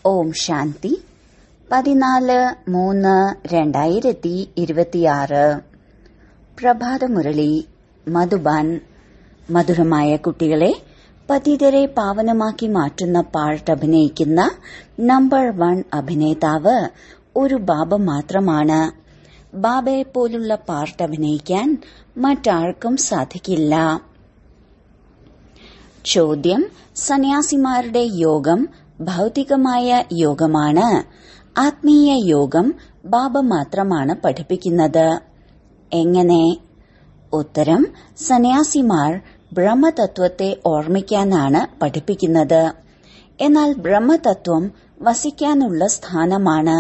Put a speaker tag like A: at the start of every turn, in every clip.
A: ഓം ശാന്തി പതിനാല് മൂന്ന് രണ്ടായിരത്തി ഇരുപത്തിയാറ് പ്രഭാതമുരളി മധുബാൻ മധുരമായ കുട്ടികളെ പതിതരെ പാവനമാക്കി മാറ്റുന്ന പാട്ട് അഭിനയിക്കുന്ന നമ്പർ വൺ അഭിനേതാവ് ഒരു ബാബ മാത്രമാണ് ബാബയെ പോലുള്ള പാർട്ട് അഭിനയിക്കാൻ മറ്റാർക്കും സാധിക്കില്ല ചോദ്യം സന്യാസിമാരുടെ യോഗം ഭൗതികമായ യോഗമാണ് ആത്മീയ യോഗം ബാബ മാത്രമാണ് പഠിപ്പിക്കുന്നത് എങ്ങനെ ഉത്തരം സന്യാസിമാർ ബ്രഹ്മതത്വത്തെ ഓർമ്മിക്കാനാണ് പഠിപ്പിക്കുന്നത് എന്നാൽ ബ്രഹ്മതത്വം വസിക്കാനുള്ള സ്ഥാനമാണ്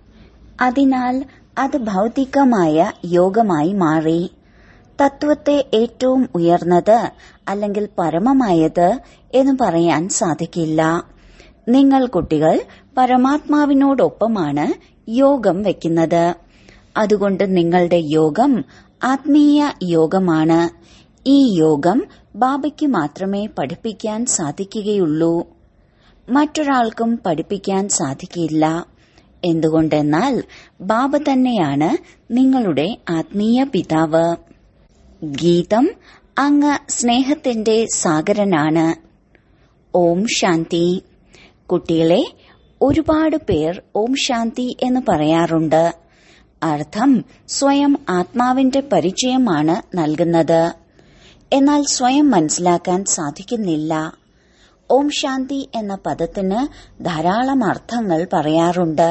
A: അതിനാൽ അത് ഭൗതികമായ യോഗമായി മാറി തത്വത്തെ ഏറ്റവും ഉയർന്നത് അല്ലെങ്കിൽ പരമമായത് എന്ന് പറയാൻ സാധിക്കില്ല നിങ്ങൾ കുട്ടികൾ പരമാത്മാവിനോടൊപ്പമാണ് യോഗം വെക്കുന്നത് അതുകൊണ്ട് നിങ്ങളുടെ യോഗം ആത്മീയ യോഗമാണ് ഈ യോഗം ബാബയ്ക്ക് മാത്രമേ പഠിപ്പിക്കാൻ സാധിക്കുകയുള്ളൂ മറ്റൊരാൾക്കും പഠിപ്പിക്കാൻ സാധിക്കില്ല എന്തുകൊണ്ടെന്നാൽ ബാബ തന്നെയാണ് നിങ്ങളുടെ ആത്മീയ പിതാവ് ഗീതം അങ്ങ് സ്നേഹത്തിന്റെ സാഗരനാണ് ഓം ശാന്തി കുട്ടികളെ ഒരുപാട് പേർ ഓം ശാന്തി എന്ന് പറയാറുണ്ട് അർത്ഥം സ്വയം ആത്മാവിന്റെ പരിചയമാണ് നൽകുന്നത് എന്നാൽ സ്വയം മനസ്സിലാക്കാൻ സാധിക്കുന്നില്ല ഓം ശാന്തി എന്ന പദത്തിന് ധാരാളം അർത്ഥങ്ങൾ പറയാറുണ്ട്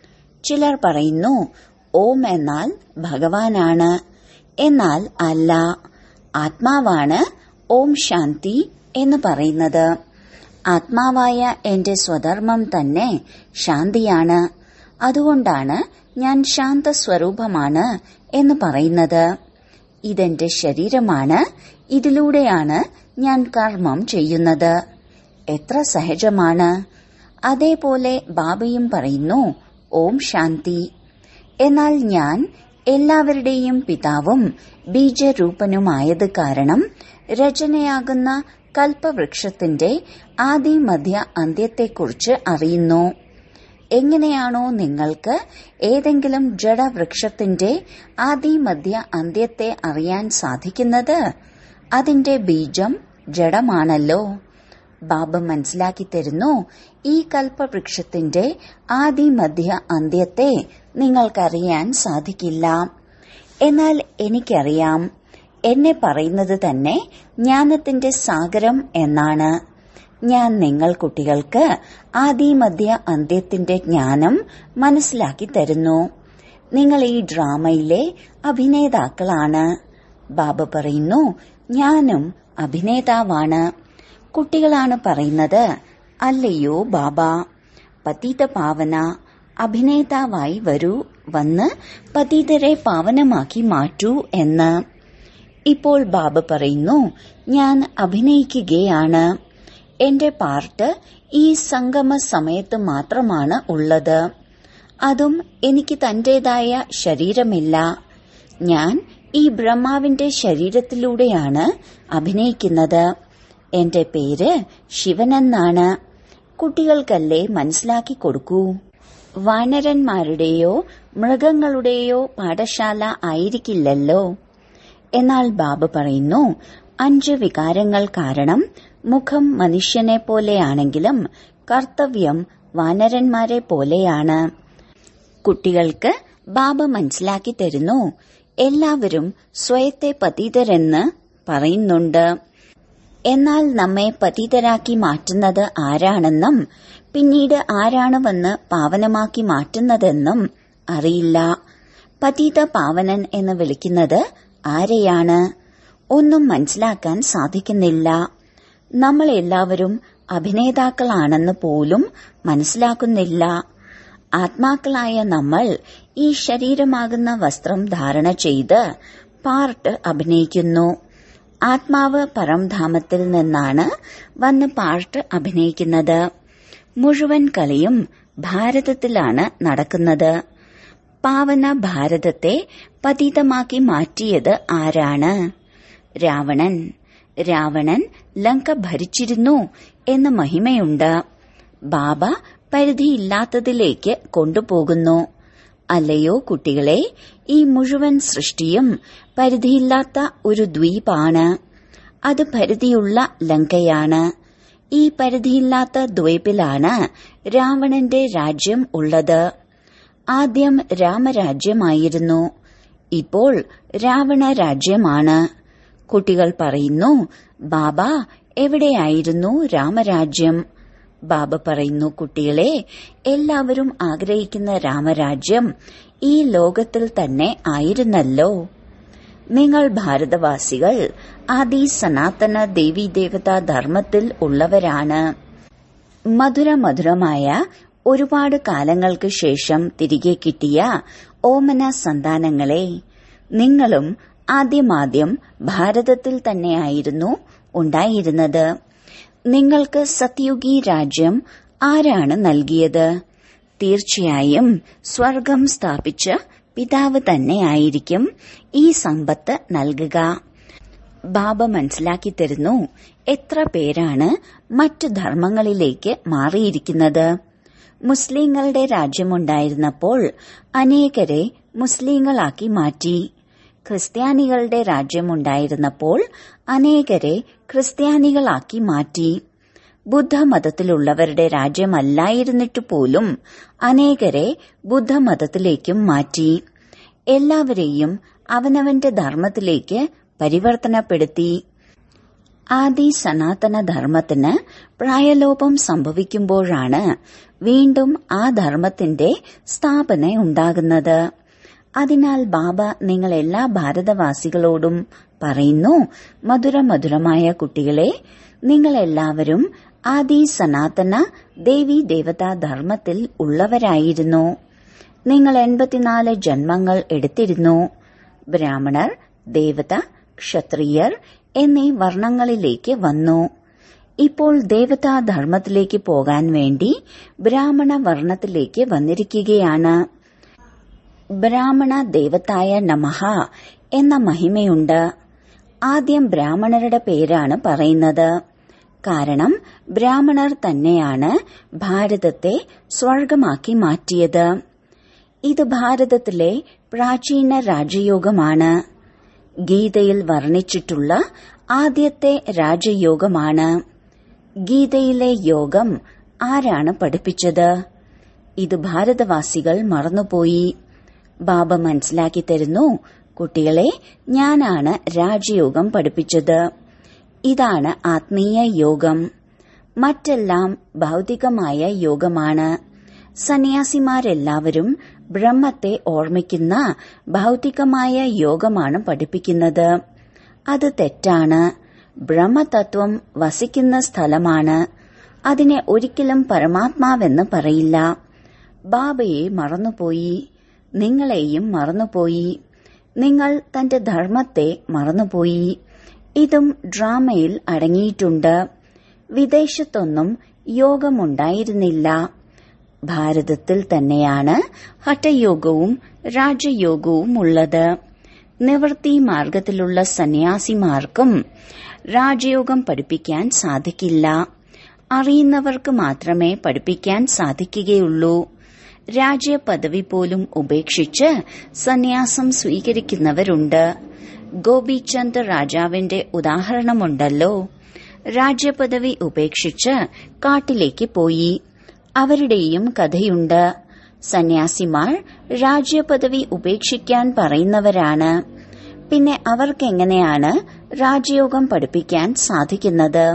A: ചിലർ പറയുന്നു ഓം എന്നാൽ ഭഗവാനാണ് എന്നാൽ അല്ല ആത്മാവാണ് ഓം ശാന്തി എന്ന് പറയുന്നത് ആത്മാവായ എന്റെ സ്വധർമ്മം തന്നെ ശാന്തിയാണ് അതുകൊണ്ടാണ് ഞാൻ ശാന്ത സ്വരൂപമാണ് എന്ന് പറയുന്നത് ഇതെന്റെ ശരീരമാണ് ഇതിലൂടെയാണ് ഞാൻ കർമ്മം ചെയ്യുന്നത് എത്ര സഹജമാണ് അതേപോലെ ബാബയും പറയുന്നു ഓം ശാന്തി എന്നാൽ ഞാൻ എല്ലാവരുടെയും പിതാവും ബീജരൂപനുമായത് കാരണം രചനയാകുന്ന കൽപ്പവൃക്ഷത്തിന്റെ ആദി മധ്യ അന്ത്യത്തെക്കുറിച്ച് അറിയുന്നു എങ്ങനെയാണോ നിങ്ങൾക്ക് ഏതെങ്കിലും ജഡവൃക്ഷത്തിന്റെ ആദി മധ്യ അന്ത്യത്തെ അറിയാൻ സാധിക്കുന്നത് അതിന്റെ ബീജം ജഡമാണല്ലോ ബാബ മനസ്സിലാക്കി തരുന്നു ഈ കൽപ്പവൃക്ഷത്തിന്റെ ആദി മധ്യ അന്ത്യത്തെ നിങ്ങൾക്കറിയാൻ സാധിക്കില്ല എന്നാൽ എനിക്കറിയാം എന്നെ പറയുന്നത് തന്നെ ജ്ഞാനത്തിന്റെ സാഗരം എന്നാണ് ഞാൻ നിങ്ങൾ കുട്ടികൾക്ക് ആദി മധ്യ അന്ത്യത്തിന്റെ ജ്ഞാനം മനസ്സിലാക്കി തരുന്നു നിങ്ങൾ ഈ ഡ്രാമയിലെ അഭിനേതാക്കളാണ് ബാബ പറയുന്നു ഞാനും അഭിനേതാവാണ് കുട്ടികളാണ് പറയുന്നത് അല്ലയോ ബാബ പതീത പാവന അഭിനേതാവായി വരൂ വന്ന് പതീതരെ പാവനമാക്കി മാറ്റൂ എന്ന് ഇപ്പോൾ ബാബ പറയുന്നു ഞാൻ അഭിനയിക്കുകയാണ് എന്റെ പാർട്ട് ഈ സംഗമ സമയത്ത് മാത്രമാണ് ഉള്ളത് അതും എനിക്ക് തന്റേതായ ശരീരമില്ല ഞാൻ ഈ ബ്രഹ്മാവിന്റെ ശരീരത്തിലൂടെയാണ് അഭിനയിക്കുന്നത് എന്റെ പേര് ശിവനെന്നാണ് കുട്ടികൾക്കല്ലേ മനസ്സിലാക്കി കൊടുക്കൂ വാനരന്മാരുടെയോ മൃഗങ്ങളുടെയോ പാഠശാല ആയിരിക്കില്ലല്ലോ എന്നാൽ ബാബ പറയുന്നു അഞ്ച് വികാരങ്ങൾ കാരണം മുഖം മനുഷ്യനെ പോലെയാണെങ്കിലും കർത്തവ്യം വാനരന്മാരെ പോലെയാണ് കുട്ടികൾക്ക് ബാബ മനസ്സിലാക്കി തരുന്നു എല്ലാവരും സ്വയത്തെ പതീതരെന്ന് പറയുന്നുണ്ട് എന്നാൽ നമ്മെ പതീതരാക്കി മാറ്റുന്നത് ആരാണെന്നും പിന്നീട് ആരാണ് വന്ന് പാവനമാക്കി മാറ്റുന്നതെന്നും അറിയില്ല പതീത പാവനൻ എന്ന് വിളിക്കുന്നത് ആരെയാണ് ഒന്നും മനസ്സിലാക്കാൻ സാധിക്കുന്നില്ല നമ്മൾ എല്ലാവരും അഭിനേതാക്കളാണെന്ന് പോലും മനസ്സിലാക്കുന്നില്ല ആത്മാക്കളായ നമ്മൾ ഈ ശരീരമാകുന്ന വസ്ത്രം ധാരണ ചെയ്ത് പാർട്ട് അഭിനയിക്കുന്നു ആത്മാവ് പരംധാമത്തിൽ നിന്നാണ് വന്ന് പാർട്ട് അഭിനയിക്കുന്നത് മുഴുവൻ കളിയും ഭാരതത്തിലാണ് നടക്കുന്നത് പാവന ഭാരതത്തെ പതീതമാക്കി മാറ്റിയത് ആരാണ് രാവണൻ രാവണൻ ലങ്ക ഭരിച്ചിരുന്നു എന്ന മഹിമയുണ്ട് ബാബ പരിധിയില്ലാത്തതിലേക്ക് കൊണ്ടുപോകുന്നു അല്ലയോ കുട്ടികളെ ഈ മുഴുവൻ സൃഷ്ടിയും പരിധിയില്ലാത്ത ഒരു ദ്വീപാണ് അത് പരിധിയുള്ള ലങ്കയാണ് ഈ പരിധിയില്ലാത്ത ദ്വീപിലാണ് രാവണന്റെ രാജ്യം ഉള്ളത് ആദ്യം രാമരാജ്യമായിരുന്നു ഇപ്പോൾ രാവണ രാജ്യമാണ് കുട്ടികൾ പറയുന്നു ബാബ എവിടെയായിരുന്നു രാമരാജ്യം ബാബ പറയുന്നു കുട്ടികളെ എല്ലാവരും ആഗ്രഹിക്കുന്ന രാമരാജ്യം ഈ ലോകത്തിൽ തന്നെ ആയിരുന്നല്ലോ നിങ്ങൾ ഭാരതവാസികൾ ആദി സനാതന ദേവീദേവതാ ധർമ്മത്തിൽ ഉള്ളവരാണ് മധുര മധുരമായ ഒരുപാട് കാലങ്ങൾക്ക് ശേഷം തിരികെ കിട്ടിയ ഓമന സന്താനങ്ങളെ നിങ്ങളും ആദ്യമാദ്യം ഭാരതത്തിൽ തന്നെയായിരുന്നു ഉണ്ടായിരുന്നത് നിങ്ങൾക്ക് സത്യുഗി രാജ്യം ആരാണ് നൽകിയത് തീർച്ചയായും സ്വർഗം സ്ഥാപിച്ച പിതാവ് തന്നെയായിരിക്കും ഈ സമ്പത്ത് നൽകുക ബാബ മനസ്സിലാക്കി തരുന്നു എത്ര പേരാണ് മറ്റു ധർമ്മങ്ങളിലേക്ക് മാറിയിരിക്കുന്നത് മുസ്ലിങ്ങളുടെ രാജ്യമുണ്ടായിരുന്നപ്പോൾ അനേകരെ മുസ്ലിങ്ങളാക്കി മാറ്റി ക്രിസ്ത്യാനികളുടെ രാജ്യമുണ്ടായിരുന്നപ്പോൾ അനേകരെ ക്രിസ്ത്യാനികളാക്കി മാറ്റി ബുദ്ധമതത്തിലുള്ളവരുടെ രാജ്യമല്ലായിരുന്നിട്ടു പോലും അനേകരെ ബുദ്ധമതത്തിലേക്കും മാറ്റി എല്ലാവരെയും അവനവന്റെ ധർമ്മത്തിലേക്ക് പരിവർത്തനപ്പെടുത്തി ആദി സനാതന ധർമ്മത്തിന് പ്രായലോപം സംഭവിക്കുമ്പോഴാണ് വീണ്ടും ആ ധർമ്മത്തിന്റെ സ്ഥാപന ഉണ്ടാകുന്നത് അതിനാൽ ബാബ നിങ്ങൾ എല്ലാ ഭാരതവാസികളോടും പറയുന്നു മധുര മധുരമായ കുട്ടികളെ നിങ്ങളെല്ലാവരും ആദി സനാതന ദേവി ദേവതാ ധർമ്മത്തിൽ ഉള്ളവരായിരുന്നു നിങ്ങൾ എൺപത്തിനാല് ജന്മങ്ങൾ എടുത്തിരുന്നു ബ്രാഹ്മണർ ദേവത ക്ഷത്രിയർ എന്നീ വർണ്ണങ്ങളിലേക്ക് വന്നു ഇപ്പോൾ ദേവതാ ധർമ്മത്തിലേക്ക് പോകാൻ വേണ്ടി ബ്രാഹ്മണ വർണ്ണത്തിലേക്ക് വന്നിരിക്കുകയാണ് ബ്രാഹ്മണ ദേവതായ നമഹ എന്ന മഹിമയുണ്ട് ആദ്യം ബ്രാഹ്മണരുടെ പേരാണ് പറയുന്നത് കാരണം ബ്രാഹ്മണർ തന്നെയാണ് ഭാരതത്തെ സ്വർഗമാക്കി മാറ്റിയത് ഇത് ഭാരതത്തിലെ പ്രാചീന രാജയോഗമാണ് ഗീതയിൽ വർണ്ണിച്ചിട്ടുള്ള ആദ്യത്തെ രാജയോഗമാണ് ഗീതയിലെ യോഗം ആരാണ് പഠിപ്പിച്ചത് ഇത് ഭാരതവാസികൾ മറന്നുപോയി ബാബ മനസ്സിലാക്കി തരുന്നു കുട്ടികളെ ഞാനാണ് രാജയോഗം പഠിപ്പിച്ചത് ഇതാണ് ആത്മീയ യോഗം മറ്റെല്ലാം ഭൗതികമായ യോഗമാണ് സന്യാസിമാരെല്ലാവരും ബ്രഹ്മത്തെ ഓർമ്മിക്കുന്ന ഭൗതികമായ യോഗമാണ് പഠിപ്പിക്കുന്നത് അത് തെറ്റാണ് ബ്രഹ്മതത്വം വസിക്കുന്ന സ്ഥലമാണ് അതിനെ ഒരിക്കലും പരമാത്മാവെന്ന് പറയില്ല ബാബയെ മറന്നുപോയി നിങ്ങളെയും മറന്നുപോയി നിങ്ങൾ തന്റെ ധർമ്മത്തെ മറന്നുപോയി ഇതും ഡ്രാമയിൽ അടങ്ങിയിട്ടുണ്ട് വിദേശത്തൊന്നും യോഗമുണ്ടായിരുന്നില്ല ഭാരതത്തിൽ തന്നെയാണ് ഹഠയോഗവും രാജയോഗവും ഉള്ളത് നിവൃത്തി മാർഗത്തിലുള്ള സന്യാസിമാർക്കും രാജയോഗം പഠിപ്പിക്കാൻ സാധിക്കില്ല അറിയുന്നവർക്ക് മാത്രമേ പഠിപ്പിക്കാൻ സാധിക്കുകയുള്ളൂ രാജ്യപദവി പോലും ഉപേക്ഷിച്ച് സന്യാസം സ്വീകരിക്കുന്നവരുണ്ട് ഗോപിചന്ദ് രാജാവിന്റെ ഉദാഹരണമുണ്ടല്ലോ രാജ്യപദവി ഉപേക്ഷിച്ച് കാട്ടിലേക്ക് പോയി അവരുടെയും കഥയുണ്ട് സന്യാസിമാർ രാജ്യപദവി ഉപേക്ഷിക്കാൻ പറയുന്നവരാണ് പിന്നെ അവർക്കെങ്ങനെയാണ് രാജയോഗം പഠിപ്പിക്കാൻ സാധിക്കുന്നത്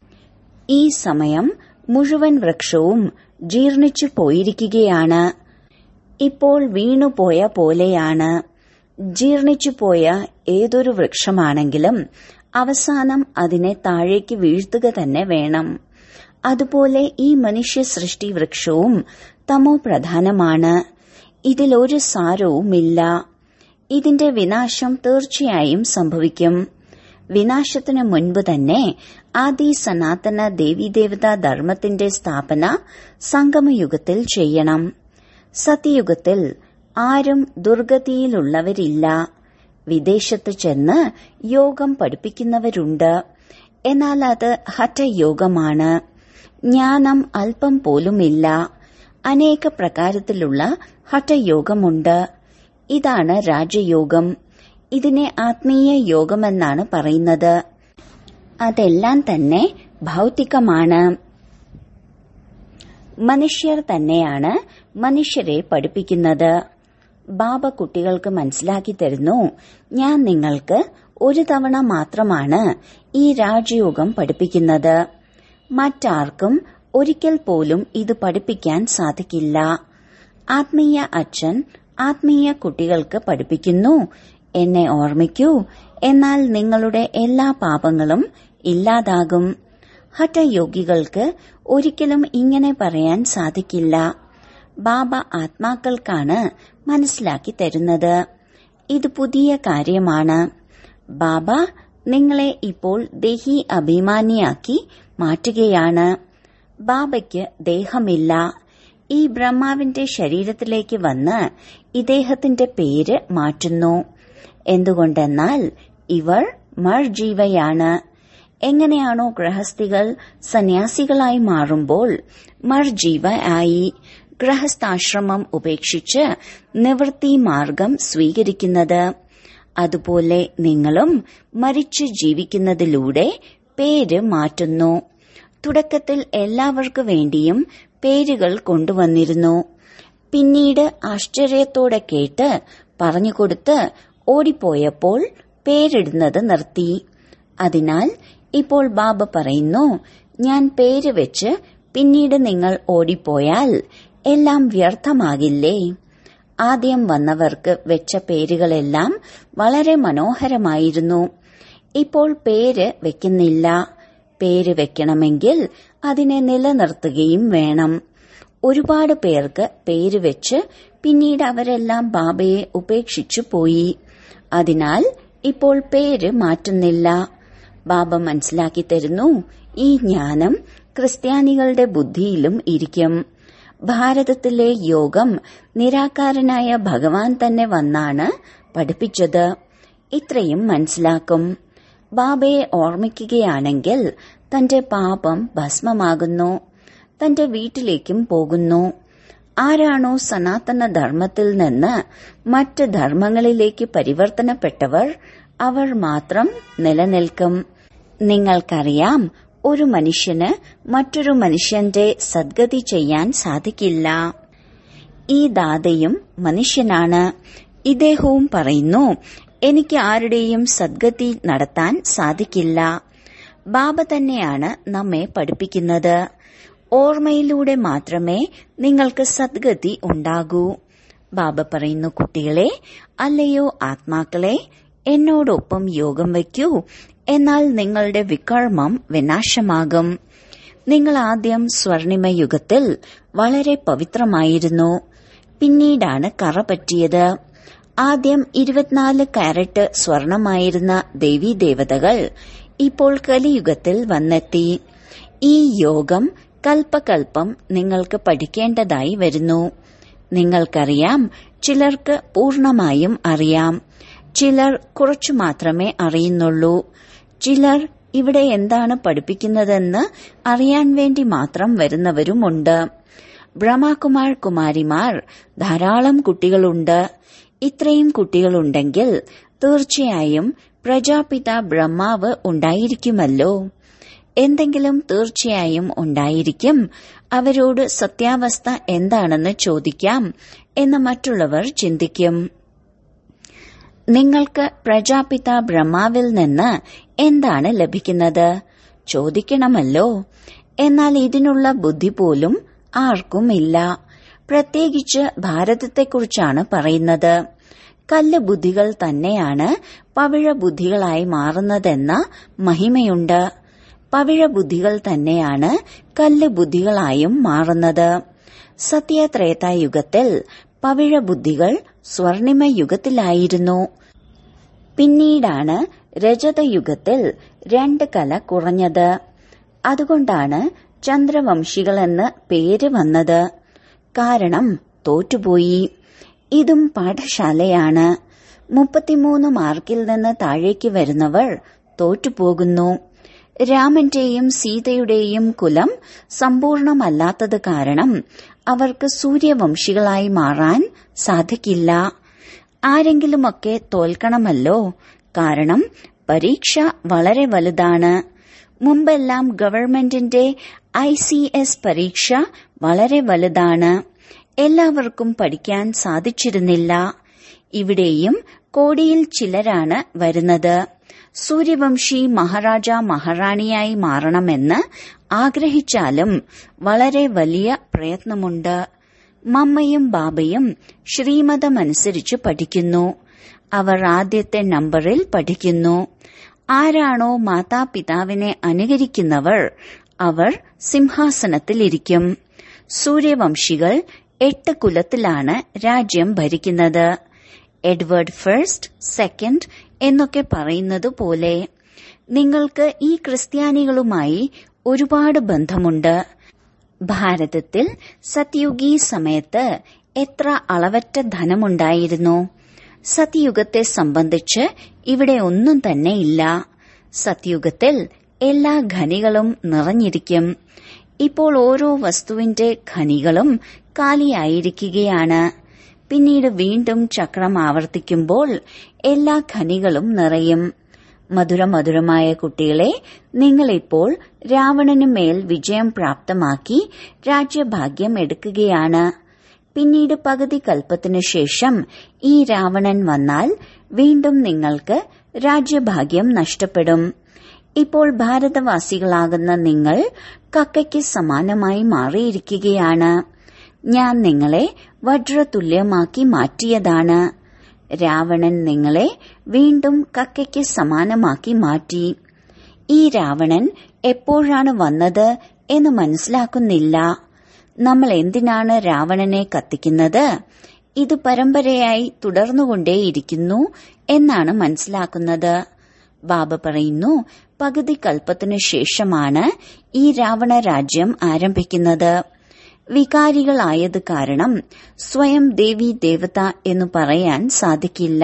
A: ഈ സമയം മുഴുവൻ വൃക്ഷവും ജീർണിച്ചു പോയിരിക്കുകയാണ് ഇപ്പോൾ വീണുപോയ പോലെയാണ് ജീർണിച്ചു പോയ ഏതൊരു വൃക്ഷമാണെങ്കിലും അവസാനം അതിനെ താഴേക്ക് വീഴ്ത്തുക തന്നെ വേണം അതുപോലെ ഈ മനുഷ്യ സൃഷ്ടി വൃക്ഷവും തമോ പ്രധാനമാണ് ഇതിലൊരു സാരവുമില്ല ഇതിന്റെ വിനാശം തീർച്ചയായും സംഭവിക്കും വിനാശത്തിനു മുൻപ് തന്നെ ആദി സനാതന ദേവീദേവതാ ധർമ്മത്തിന്റെ സ്ഥാപന സംഗമയുഗത്തിൽ ചെയ്യണം സത്യയുഗത്തിൽ ആരും ദുർഗതിയിലുള്ളവരില്ല വിദേശത്ത് ചെന്ന് യോഗം പഠിപ്പിക്കുന്നവരുണ്ട് എന്നാൽ അത് ഹഠയോഗമാണ് ജ്ഞാനം അല്പം പോലുമില്ല അനേക പ്രകാരത്തിലുള്ള ഹഠയോഗമുണ്ട് ഇതാണ് രാജയോഗം ഇതിനെ ആത്മീയ യോഗമെന്നാണ് പറയുന്നത് അതെല്ലാം തന്നെ ഭൗതികമാണ് മനുഷ്യർ തന്നെയാണ് മനുഷ്യരെ പഠിപ്പിക്കുന്നത് ബാബ കുട്ടികൾക്ക് മനസ്സിലാക്കി തരുന്നു ഞാൻ നിങ്ങൾക്ക് ഒരു തവണ മാത്രമാണ് ഈ രാജയോഗം പഠിപ്പിക്കുന്നത് മറ്റാർക്കും ഒരിക്കൽ പോലും ഇത് പഠിപ്പിക്കാൻ സാധിക്കില്ല ആത്മീയ അച്ഛൻ ആത്മീയ കുട്ടികൾക്ക് പഠിപ്പിക്കുന്നു എന്നെ ഓർമ്മിക്കൂ എന്നാൽ നിങ്ങളുടെ എല്ലാ പാപങ്ങളും ഇല്ലാതാകും ഹഠയോഗികൾക്ക് ഒരിക്കലും ഇങ്ങനെ പറയാൻ സാധിക്കില്ല ബാബ ആത്മാക്കൾക്കാണ് മനസ്സിലാക്കി തരുന്നത് ഇത് പുതിയ കാര്യമാണ് ബാബ നിങ്ങളെ ഇപ്പോൾ ദേഹി അഭിമാനിയാക്കി മാറ്റുകയാണ് ബാബയ്ക്ക് ദേഹമില്ല ഈ ബ്രഹ്മാവിന്റെ ശരീരത്തിലേക്ക് വന്ന് ഇദ്ദേഹത്തിന്റെ പേര് മാറ്റുന്നു എന്തുകൊണ്ടെന്നാൽ ഇവർ മർജീവയാണ് എങ്ങനെയാണോ ഗൃഹസ്ഥികൾ സന്യാസികളായി മാറുമ്പോൾ മർജീവ ആയി ഗൃഹസ്ഥാശ്രമം ഉപേക്ഷിച്ച് നിവൃത്തി മാർഗം സ്വീകരിക്കുന്നത് അതുപോലെ നിങ്ങളും മരിച്ചു ജീവിക്കുന്നതിലൂടെ പേര് മാറ്റുന്നു തുടക്കത്തിൽ എല്ലാവർക്കു വേണ്ടിയും പേരുകൾ കൊണ്ടുവന്നിരുന്നു പിന്നീട് ആശ്ചര്യത്തോടെ കേട്ട് പറഞ്ഞുകൊടുത്ത് ഓടിപ്പോയപ്പോൾ പേരിടുന്നത് നിർത്തി അതിനാൽ ഇപ്പോൾ ബാബ പറയുന്നു ഞാൻ പേര് വെച്ച് പിന്നീട് നിങ്ങൾ ഓടിപ്പോയാൽ എല്ലാം വ്യർത്ഥമാകില്ലേ ആദ്യം വന്നവർക്ക് വെച്ച പേരുകളെല്ലാം വളരെ മനോഹരമായിരുന്നു ഇപ്പോൾ പേര് വെക്കുന്നില്ല പേര് വെക്കണമെങ്കിൽ അതിനെ നിലനിർത്തുകയും വേണം ഒരുപാട് പേർക്ക് പേര് വെച്ച് പിന്നീട് അവരെല്ലാം ബാബയെ ഉപേക്ഷിച്ചു പോയി അതിനാൽ ഇപ്പോൾ പേര് മാറ്റുന്നില്ല ബാബ മനസ്സിലാക്കി തരുന്നു ഈ ജ്ഞാനം ക്രിസ്ത്യാനികളുടെ ബുദ്ധിയിലും ഇരിക്കും ഭാരതത്തിലെ യോഗം നിരാകാരനായ ഭഗവാൻ തന്നെ വന്നാണ് പഠിപ്പിച്ചത് ഇത്രയും മനസ്സിലാക്കും ബാബയെ ഓർമ്മിക്കുകയാണെങ്കിൽ തന്റെ പാപം ഭസ്മമാകുന്നു തന്റെ വീട്ടിലേക്കും പോകുന്നു ആരാണോ സനാതന ധർമ്മത്തിൽ നിന്ന് മറ്റ് ധർമ്മങ്ങളിലേക്ക് പരിവർത്തനപ്പെട്ടവർ അവർ മാത്രം നിലനിൽക്കും നിങ്ങൾക്കറിയാം ഒരു മനുഷ്യന് മറ്റൊരു മനുഷ്യന്റെ സദ്ഗതി ചെയ്യാൻ സാധിക്കില്ല ഈ ദാതയും മനുഷ്യനാണ് ഇദ്ദേഹവും പറയുന്നു എനിക്ക് ആരുടെയും സദ്ഗതി നടത്താൻ സാധിക്കില്ല ബാബ തന്നെയാണ് നമ്മെ പഠിപ്പിക്കുന്നത് ഓർമ്മയിലൂടെ മാത്രമേ നിങ്ങൾക്ക് സദ്ഗതി ഉണ്ടാകൂ ബാബ പറയുന്നു കുട്ടികളെ അല്ലയോ ആത്മാക്കളെ എന്നോടൊപ്പം യോഗം വയ്ക്കൂ എന്നാൽ നിങ്ങളുടെ വികർമ്മം വിനാശമാകും നിങ്ങൾ ആദ്യം സ്വർണിമ യുഗത്തിൽ വളരെ പവിത്രമായിരുന്നു പിന്നീടാണ് കറ പറ്റിയത് ആദ്യം ഇരുപത്തിനാല് കാരറ്റ് സ്വർണമായിരുന്ന ദേവീദേവതകൾ ഇപ്പോൾ കലിയുഗത്തിൽ വന്നെത്തി ഈ യോഗം കൽപ്പകൽപ്പം നിങ്ങൾക്ക് പഠിക്കേണ്ടതായി വരുന്നു നിങ്ങൾക്കറിയാം ചിലർക്ക് പൂർണമായും അറിയാം ചിലർ കുറച്ചു മാത്രമേ അറിയുന്നുള്ളൂ ചിലർ ഇവിടെ എന്താണ് പഠിപ്പിക്കുന്നതെന്ന് അറിയാൻ വേണ്ടി മാത്രം വരുന്നവരുമുണ്ട് ബ്രഹ്മകുമാർ കുമാരിമാർ ധാരാളം കുട്ടികളുണ്ട് ഇത്രയും കുട്ടികളുണ്ടെങ്കിൽ തീർച്ചയായും പ്രജാപിത ബ്രഹ്മാവ് ഉണ്ടായിരിക്കുമല്ലോ എന്തെങ്കിലും തീർച്ചയായും ഉണ്ടായിരിക്കും അവരോട് സത്യാവസ്ഥ എന്താണെന്ന് ചോദിക്കാം എന്ന് മറ്റുള്ളവർ ചിന്തിക്കും നിങ്ങൾക്ക് പ്രജാപിത ബ്രഹ്മാവിൽ നിന്ന് എന്താണ് ലഭിക്കുന്നത് ചോദിക്കണമല്ലോ എന്നാൽ ഇതിനുള്ള ബുദ്ധി പോലും ആർക്കും ഇല്ല പ്രത്യേകിച്ച് ഭാരതത്തെക്കുറിച്ചാണ് പറയുന്നത് കല്ല് ബുദ്ധികൾ തന്നെയാണ് പവിഴ ബുദ്ധികളായി മാറുന്നതെന്ന മഹിമയുണ്ട് പവിഴ ബുദ്ധികൾ തന്നെയാണ് കല്ല് ബുദ്ധികളായും മാറുന്നത് സത്യത്രേതായുഗത്തിൽ പവിഴ ബുദ്ധികൾ സ്വർണിമ യുഗത്തിലായിരുന്നു പിന്നീടാണ് രജതയുഗത്തിൽ രണ്ട് കല കുറഞ്ഞത് അതുകൊണ്ടാണ് ചന്ദ്രവംശികളെന്ന് പേര് വന്നത് കാരണം തോറ്റുപോയി ഇതും പാഠശാലയാണ് മുപ്പത്തിമൂന്ന് മാർക്കിൽ നിന്ന് താഴേക്ക് വരുന്നവർ തോറ്റുപോകുന്നു രാമന്റെയും സീതയുടെയും കുലം സമ്പൂർണമല്ലാത്തത് കാരണം അവർക്ക് സൂര്യവംശികളായി മാറാൻ സാധിക്കില്ല ആരെങ്കിലുമൊക്കെ തോൽക്കണമല്ലോ കാരണം പരീക്ഷ വളരെ വലുതാണ് മുമ്പെല്ലാം ഗവൺമെന്റിന്റെ ഐ സി എസ് പരീക്ഷ വളരെ വലുതാണ് എല്ലാവർക്കും പഠിക്കാൻ സാധിച്ചിരുന്നില്ല ഇവിടെയും കോടിയിൽ ചിലരാണ് വരുന്നത് സൂര്യവംശി മഹാരാജ മഹാറാണിയായി മാറണമെന്ന് ആഗ്രഹിച്ചാലും വളരെ വലിയ പ്രയത്നമുണ്ട് മമ്മയും ബാബയും ശ്രീമതമനുസരിച്ച് പഠിക്കുന്നു അവർ ആദ്യത്തെ നമ്പറിൽ പഠിക്കുന്നു ആരാണോ മാതാപിതാവിനെ അനുകരിക്കുന്നവർ അവർ സിംഹാസനത്തിലിരിക്കും സൂര്യവംശികൾ എട്ട് കുലത്തിലാണ് രാജ്യം ഭരിക്കുന്നത് എഡ്വേർഡ് ഫസ്റ്റ് സെക്കൻഡ് എന്നൊക്കെ പറയുന്നത് പോലെ നിങ്ങൾക്ക് ഈ ക്രിസ്ത്യാനികളുമായി ഒരുപാട് ബന്ധമുണ്ട് ഭാരതത്തിൽ സത്യുഗി സമയത്ത് എത്ര അളവറ്റ ധനമുണ്ടായിരുന്നു സത്യുഗത്തെ സംബന്ധിച്ച് ഇവിടെ ഒന്നും തന്നെ ഇല്ല സത്യുഗത്തിൽ എല്ലാ ഖനികളും നിറഞ്ഞിരിക്കും ഇപ്പോൾ ഓരോ വസ്തുവിന്റെ ഖനികളും കാലിയായിരിക്കുകയാണ് പിന്നീട് വീണ്ടും ചക്രം ആവർത്തിക്കുമ്പോൾ എല്ലാ ഖനികളും നിറയും മധുരമധുരമായ കുട്ടികളെ നിങ്ങളിപ്പോൾ രാവണന് മേൽ വിജയം പ്രാപ്തമാക്കി രാജ്യഭാഗ്യം എടുക്കുകയാണ് പിന്നീട് പകുതി കൽപ്പത്തിനു ശേഷം ഈ രാവണൻ വന്നാൽ വീണ്ടും നിങ്ങൾക്ക് രാജ്യഭാഗ്യം നഷ്ടപ്പെടും ഇപ്പോൾ ഭാരതവാസികളാകുന്ന നിങ്ങൾ കക്കയ്ക്ക് സമാനമായി മാറിയിരിക്കുകയാണ് ഞാൻ നിങ്ങളെ വജ്രതുല്യമാക്കി മാറ്റിയതാണ് രാവണൻ നിങ്ങളെ വീണ്ടും കക്കയ്ക്ക് സമാനമാക്കി മാറ്റി ഈ രാവണൻ എപ്പോഴാണ് വന്നത് എന്ന് മനസ്സിലാക്കുന്നില്ല നമ്മൾ എന്തിനാണ് രാവണനെ കത്തിക്കുന്നത് ഇത് പരമ്പരയായി തുടർന്നുകൊണ്ടേയിരിക്കുന്നു എന്നാണ് മനസ്സിലാക്കുന്നത് ബാബ പറയുന്നു പകുതി കൽപ്പത്തിനു ശേഷമാണ് ഈ രാവണ രാജ്യം ആരംഭിക്കുന്നത് വികാരികളായത് കാരണം സ്വയം ദേവി ദേവത എന്ന് പറയാൻ സാധിക്കില്ല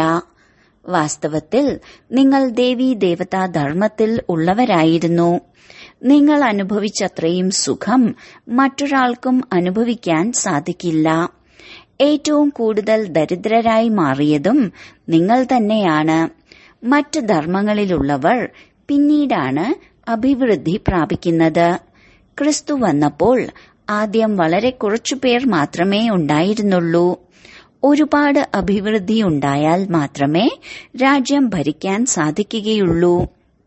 A: വാസ്തവത്തിൽ നിങ്ങൾ ദേവി ദേവതാ ധർമ്മത്തിൽ ഉള്ളവരായിരുന്നു നിങ്ങൾ അനുഭവിച്ചത്രയും സുഖം മറ്റൊരാൾക്കും അനുഭവിക്കാൻ സാധിക്കില്ല ഏറ്റവും കൂടുതൽ ദരിദ്രരായി മാറിയതും നിങ്ങൾ തന്നെയാണ് മറ്റ് ധർമ്മങ്ങളിലുള്ളവർ പിന്നീടാണ് അഭിവൃദ്ധി പ്രാപിക്കുന്നത് ക്രിസ്തു വന്നപ്പോൾ ആദ്യം വളരെ കുറച്ചുപേർ മാത്രമേ ഉണ്ടായിരുന്നുള്ളൂ ഒരുപാട് അഭിവൃദ്ധി ഉണ്ടായാൽ മാത്രമേ രാജ്യം ഭരിക്കാൻ സാധിക്കുകയുള്ളൂ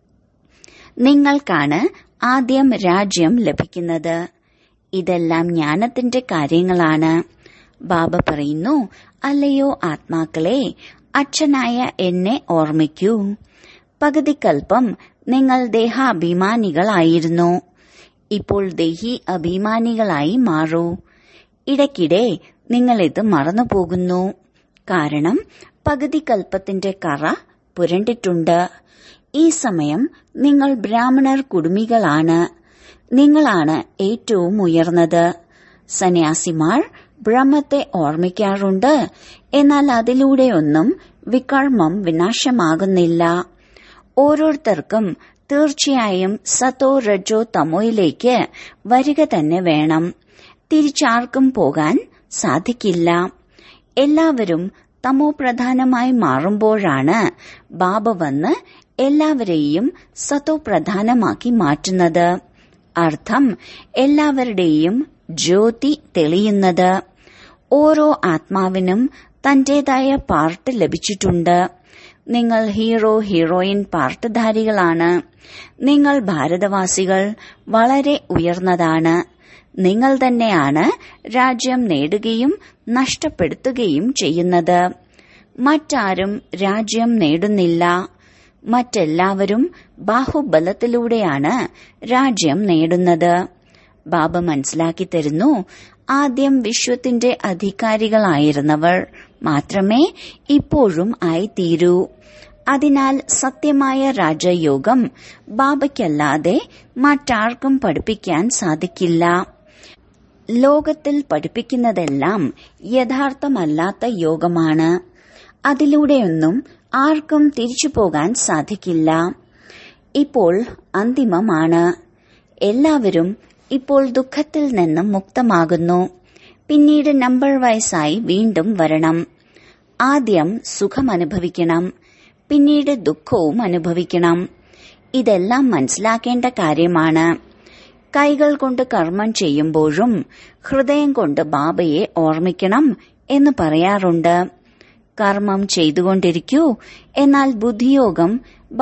A: നിങ്ങൾക്കാണ് ആദ്യം രാജ്യം ലഭിക്കുന്നത് ഇതെല്ലാം ജ്ഞാനത്തിന്റെ കാര്യങ്ങളാണ് ബാബ പറയുന്നു അല്ലയോ ആത്മാക്കളെ അച്ഛനായ എന്നെ ഓർമ്മിക്കൂ പകുതി കൽപ്പം നിങ്ങൾ ദേഹാഭിമാനികളായിരുന്നു ഇപ്പോൾ ദേഹി അഭിമാനികളായി മാറൂ ഇടയ്ക്കിടെ നിങ്ങളിത് മറന്നുപോകുന്നു കാരണം പകുതി കൽപ്പത്തിന്റെ കറ പുരണ്ടിട്ടുണ്ട് ഈ സമയം നിങ്ങൾ ബ്രാഹ്മണർ കുടുമികളാണ് നിങ്ങളാണ് ഏറ്റവും ഉയർന്നത് സന്യാസിമാർ ബ്രഹ്മത്തെ ഓർമ്മിക്കാറുണ്ട് എന്നാൽ അതിലൂടെയൊന്നും വികർമ്മം വിനാശമാകുന്നില്ല ഓരോരുത്തർക്കും തീർച്ചയായും സതോ രജോ തമോയിലേക്ക് വരിക തന്നെ വേണം തിരിച്ചാർക്കും പോകാൻ സാധിക്കില്ല എല്ലാവരും തമോ പ്രധാനമായി മാറുമ്പോഴാണ് ബാബ വന്ന് എല്ലാവരെയും സതോ പ്രധാനമാക്കി മാറ്റുന്നത് അർത്ഥം എല്ലാവരുടെയും ജ്യോതി തെളിയുന്നത് ഓരോ ആത്മാവിനും തന്റേതായ പാർട്ട് ലഭിച്ചിട്ടുണ്ട് നിങ്ങൾ ഹീറോ ഹീറോയിൻ പാർട്ടുധാരികളാണ് നിങ്ങൾ ഭാരതവാസികൾ വളരെ ഉയർന്നതാണ് നിങ്ങൾ തന്നെയാണ് രാജ്യം നേടുകയും നഷ്ടപ്പെടുത്തുകയും ചെയ്യുന്നത് മറ്റാരും രാജ്യം നേടുന്നില്ല മറ്റെല്ലാവരും ബാഹുബലത്തിലൂടെയാണ് രാജ്യം നേടുന്നത് ബാബ മനസ്സിലാക്കി തരുന്നു ആദ്യം വിശ്വത്തിന്റെ അധികാരികളായിരുന്നവർ മാത്രമേ ഇപ്പോഴും ആയിത്തീരൂ അതിനാൽ സത്യമായ രാജയോഗം ബാബയ്ക്കല്ലാതെ മറ്റാർക്കും പഠിപ്പിക്കാൻ സാധിക്കില്ല ലോകത്തിൽ പഠിപ്പിക്കുന്നതെല്ലാം യഥാർത്ഥമല്ലാത്ത യോഗമാണ് അതിലൂടെയൊന്നും ആർക്കും തിരിച്ചു പോകാൻ സാധിക്കില്ല ഇപ്പോൾ അന്തിമമാണ് എല്ലാവരും ഇപ്പോൾ ദുഃഖത്തിൽ നിന്നും മുക്തമാകുന്നു പിന്നീട് നമ്പർ വയസ്സായി വീണ്ടും വരണം ആദ്യം സുഖം അനുഭവിക്കണം പിന്നീട് ദുഃഖവും അനുഭവിക്കണം ഇതെല്ലാം മനസ്സിലാക്കേണ്ട കാര്യമാണ് കൈകൾ കൊണ്ട് കർമ്മം ചെയ്യുമ്പോഴും ഹൃദയം കൊണ്ട് ബാബയെ ഓർമ്മിക്കണം എന്ന് പറയാറുണ്ട് കർമ്മം ചെയ്തുകൊണ്ടിരിക്കൂ എന്നാൽ ബുദ്ധിയോഗം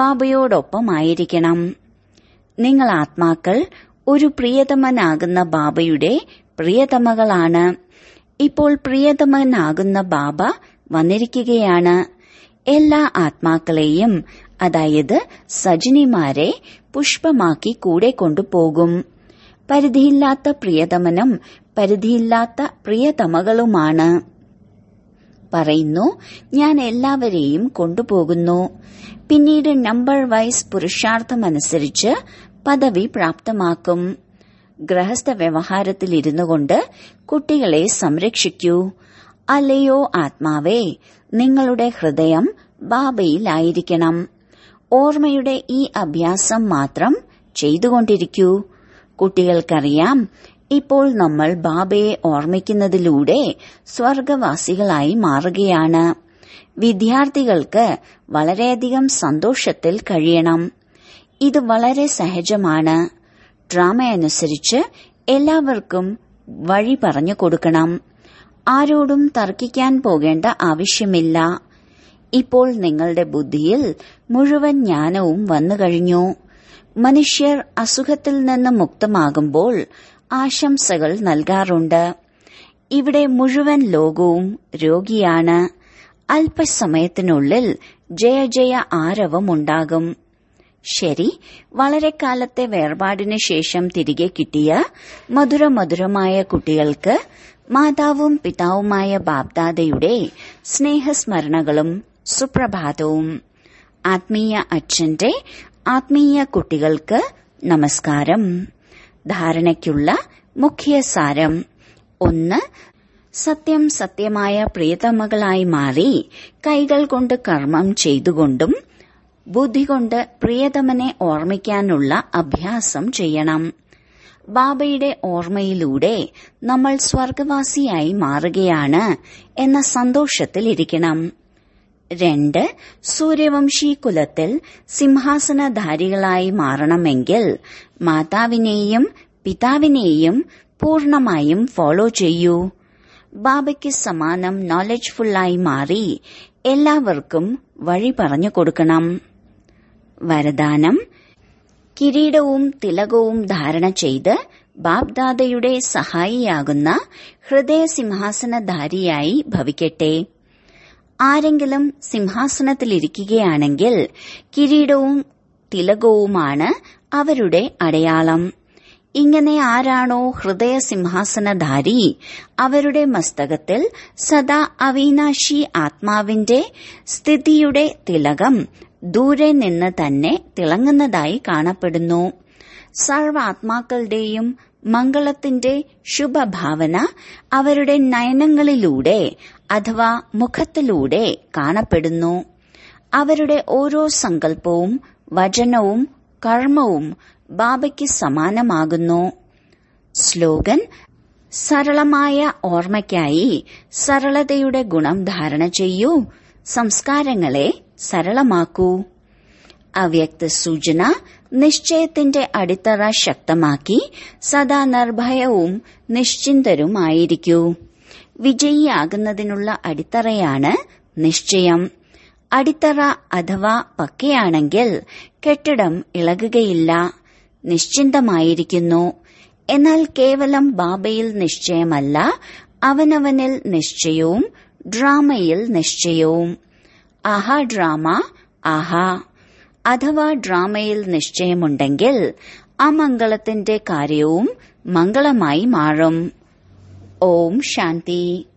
A: ബാബയോടൊപ്പമായിരിക്കണം നിങ്ങൾ ആത്മാക്കൾ ഒരു പ്രിയതമനാകുന്ന ബാബയുടെ പ്രിയതമകളാണ് ഇപ്പോൾ പ്രിയതമനാകുന്ന ബാബ വന്നിരിക്കുകയാണ് എല്ലാ ആത്മാക്കളെയും അതായത് സജിനിമാരെ പുഷ്പമാക്കി കൂടെ കൊണ്ടുപോകും പരിധിയില്ലാത്ത പ്രിയതമനും പരിധിയില്ലാത്ത പ്രിയതമകളുമാണ് പറയുന്നു ഞാൻ എല്ലാവരെയും കൊണ്ടുപോകുന്നു പിന്നീട് നമ്പർ വൈസ് പുരുഷാർത്ഥമനുസരിച്ച് പദവി പ്രാപ്തമാക്കും ഗൃഹസ്ഥ വ്യവഹാരത്തിൽ ഇരുന്നു കൊണ്ട് കുട്ടികളെ സംരക്ഷിക്കൂ അല്ലയോ ആത്മാവേ നിങ്ങളുടെ ഹൃദയം ബാബയിലായിരിക്കണം ഓർമ്മയുടെ ഈ അഭ്യാസം മാത്രം ചെയ്തുകൊണ്ടിരിക്കൂ കുട്ടികൾക്കറിയാം ഇപ്പോൾ നമ്മൾ ബാബയെ ഓർമ്മിക്കുന്നതിലൂടെ സ്വർഗവാസികളായി മാറുകയാണ് വിദ്യാർത്ഥികൾക്ക് വളരെയധികം സന്തോഷത്തിൽ കഴിയണം ഇത് വളരെ സഹജമാണ് ഡ്രാമ അനുസരിച്ച് എല്ലാവർക്കും വഴി പറഞ്ഞു കൊടുക്കണം ആരോടും തർക്കിക്കാൻ പോകേണ്ട ആവശ്യമില്ല ഇപ്പോൾ നിങ്ങളുടെ ബുദ്ധിയിൽ മുഴുവൻ ജ്ഞാനവും വന്നു കഴിഞ്ഞു മനുഷ്യർ അസുഖത്തിൽ നിന്ന് മുക്തമാകുമ്പോൾ ആശംസകൾ നൽകാറുണ്ട് ഇവിടെ മുഴുവൻ ലോകവും രോഗിയാണ് അല്പസമയത്തിനുള്ളിൽ ജയ ജയ ആരവമുണ്ടാകും ശരി വളരെ കാലത്തെ വേർപാടിന് ശേഷം തിരികെ കിട്ടിയ മധുരമധുരമായ കുട്ടികൾക്ക് മാതാവും പിതാവുമായ ബാബ്ദാദയുടെ സ്നേഹസ്മരണകളും സുപ്രഭാതവും ആത്മീയ അച്ഛന്റെ ആത്മീയ കുട്ടികൾക്ക് നമസ്കാരം ധാരണയ്ക്കുള്ള മുഖ്യ സാരം ഒന്ന് സത്യം സത്യമായ പ്രിയതമകളായി മാറി കൈകൾ കൊണ്ട് കർമ്മം ചെയ്തുകൊണ്ടും ബുദ്ധി കൊണ്ട് പ്രിയതമനെ ഓർമ്മിക്കാനുള്ള അഭ്യാസം ചെയ്യണം ബാബയുടെ ഓർമ്മയിലൂടെ നമ്മൾ സ്വർഗവാസിയായി മാറുകയാണ് എന്ന സന്തോഷത്തിലിരിക്കണം രണ്ട് സൂര്യവംശി കുലത്തിൽ സിംഹാസനധാരികളായി മാറണമെങ്കിൽ മാതാവിനെയും പിതാവിനെയും പൂർണമായും ഫോളോ ചെയ്യൂ ബാബയ്ക്ക് സമാനം നോളജ്ഫുള്ളായി മാറി എല്ലാവർക്കും വഴി പറഞ്ഞു കൊടുക്കണം വരദാനം കിരീടവും തിലകവും ധാരണ ചെയ്ത് ബാബ്ദാദയുടെ സഹായിയാകുന്ന ഹൃദയസിംഹാസനധാരിയായി ഭവിക്കട്ടെ ആരെങ്കിലും സിംഹാസനത്തിലിരിക്കുകയാണെങ്കിൽ കിരീടവും തിലകവുമാണ് അവരുടെ അടയാളം ഇങ്ങനെ ആരാണോ ഹൃദയസിംഹാസനധാരി അവരുടെ മസ്തകത്തിൽ സദാ അവിനാശി ആത്മാവിന്റെ സ്ഥിതിയുടെ തിലകം ദൂരെ നിന്ന് തന്നെ തിളങ്ങുന്നതായി കാണപ്പെടുന്നു സർവാത്മാക്കളുടെയും മംഗളത്തിന്റെ ശുഭഭാവന അവരുടെ നയനങ്ങളിലൂടെ അഥവാ മുഖത്തിലൂടെ കാണപ്പെടുന്നു അവരുടെ ഓരോ സങ്കല്പവും വചനവും കർമ്മവും ബാബയ്ക്ക് സമാനമാകുന്നു സ്ലോഗൻ സരളമായ ഓർമ്മയ്ക്കായി സരളതയുടെ ഗുണം ധാരണ ചെയ്യൂ സംസ്കാരങ്ങളെ സരളമാക്കൂ അവ്യക്ത സൂചന നിശ്ചയത്തിന്റെ അടിത്തറ ശക്തമാക്കി സദാ നിർഭയവും നിശ്ചിന്തരുമായിരിക്കൂ വിജയിയാകുന്നതിനുള്ള അടിത്തറയാണ് നിശ്ചയം അടിത്തറ അഥവാ പക്കയാണെങ്കിൽ കെട്ടിടം ഇളകുകയില്ല നിശ്ചിന്തമായിരിക്കുന്നു എന്നാൽ കേവലം ബാബയിൽ നിശ്ചയമല്ല അവനവനിൽ നിശ്ചയവും ഡ്രാമയിൽ നിശ്ചയവും ആഹാ ഡ്രാമ ആഹാ അഥവാ ഡ്രാമയിൽ നിശ്ചയമുണ്ടെങ്കിൽ അമംഗളത്തിന്റെ കാര്യവും മംഗളമായി മാറും ഓം ശാന്തി